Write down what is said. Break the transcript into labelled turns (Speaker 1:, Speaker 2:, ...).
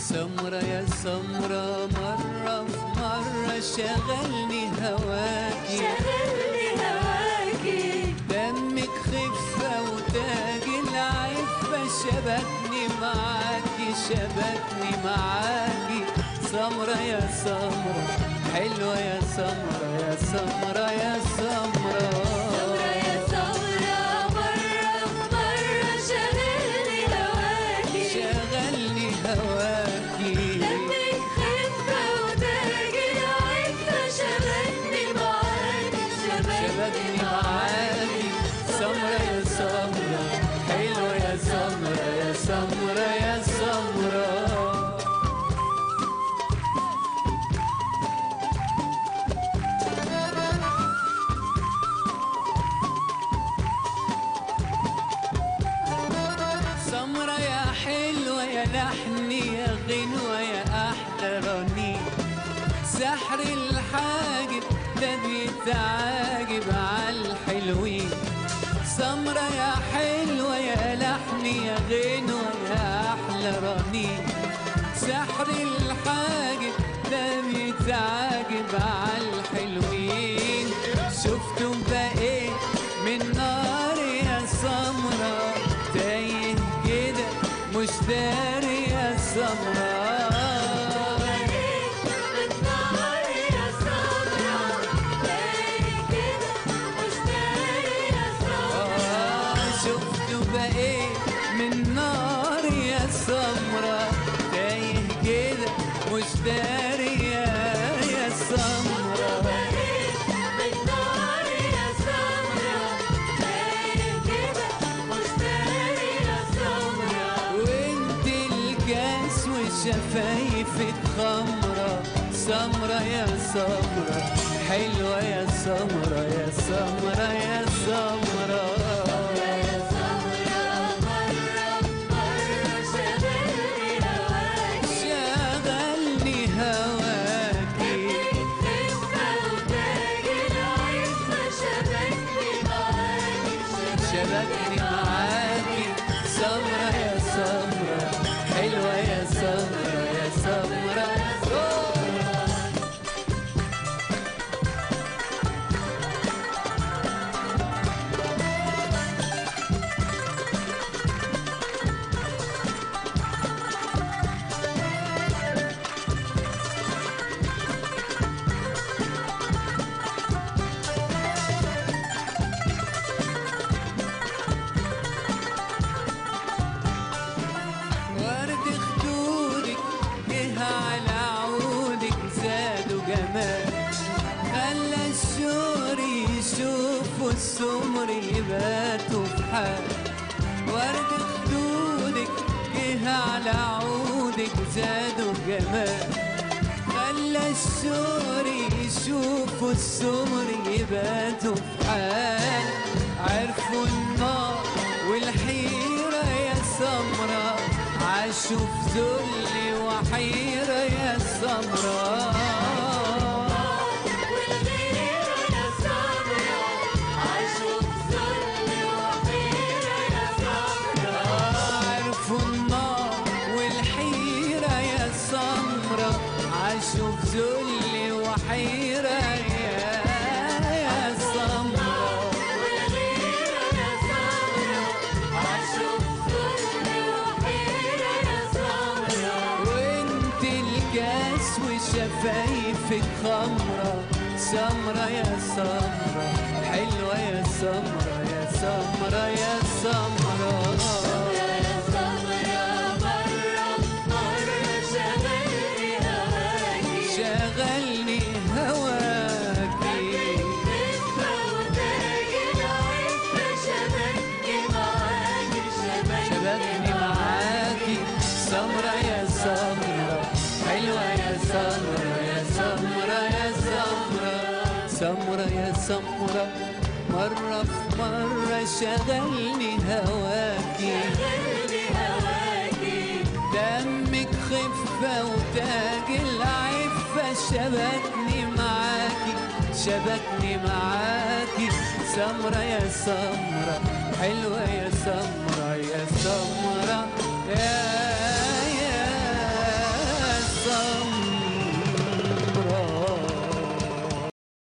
Speaker 1: سمرة يا سمرة مرة في مرة شغلني هواكي
Speaker 2: شغلني هواكي
Speaker 1: دمك خفة وتاج العفة شبكني معاكي شبكني معاكي سمرة يا سمرة حلوة يا سمرة يا سمرة يا سمرة
Speaker 2: سمرة يا سمرة مرة مرة شغلني هواكي
Speaker 1: شغلني هواكي
Speaker 2: دمك خفة وتاج العفة شبكني معاكي
Speaker 1: شبكني معاكي سمرة يا سمرة حلوة يا سمرة يا سمرة يا سمرة سمرة يا حلوة يا لحني يا غنوة يا أحلى رنين سحر الحاجب ده بيتعاجب عالحلوين سمرة يا حلوة يا لحني يا غنوة يا أحلى رنين سحر الحاجب ده بيتعاجب عالحلوين شفتم بقيت من نار يا سمرة تايه كده مش داري يا سمرة
Speaker 2: بالنار يا سمرة تاني كده مش تاني يا سمرة
Speaker 1: آه، شفت بقيت من نار يا سمرة تايه كده مش داري يا يا سمرة
Speaker 2: بقيت بالنار يا سمرة تاني كده مش تاني يا سمرة
Speaker 1: وانت الكاس وشفايفك خمرة سمرة يا سمرة حلوة يا سمرة يا سمرة يا سمرة
Speaker 2: يا سمرة مرة مرة شغلني هواكي
Speaker 1: شغلني هواكي
Speaker 2: خفة وتاج العفة شبكني معاكي
Speaker 1: شبكني معاكي سمرة يا سمرة حلوة يا سمرة يا سمرة ورد خدودك جه على عودك زادوا جمال خلى الشور يشوفوا السمر يباتوا في حال ورد خدودك جه على عودك زادوا جمال خلى الشور يشوفوا السمر يباتوا في حال عرفوا النار والحيرة يا سمرة عاشوا في ذل وحيرة يا سمرة
Speaker 2: والغيرة يا سمرة عاشوا في ذل وحيرة يا سمرة
Speaker 1: عرفوا النار والحيرة يا سمرة عاشوا في ذل وحيرة يا يا سمرة
Speaker 2: والغيرة يا سمرة عاشوا في ذل وحيرة يا سمرة
Speaker 1: وانت الكاس وشفايفك خمرة سمرة يا سمرة حلوة يا سمرة يا سمرة يا سمرة
Speaker 2: يا سمرة مرة مرة شغلني هواكي
Speaker 1: شغلني هواكي
Speaker 2: خفة وتاج العفة شبكني معاكي
Speaker 1: شبكني معاكي سمرة يا سمرة حلوة يا سمرة يا سمرة يا سمرة سمرة يا سمرة مرة في مرة شغلني هواكي
Speaker 2: شغلني هواكي
Speaker 1: دمك خفة وتاج العفة شبكني معاكي شبكني معاكي سمرة يا سمرة حلوة يا سمرة يا سمرة يا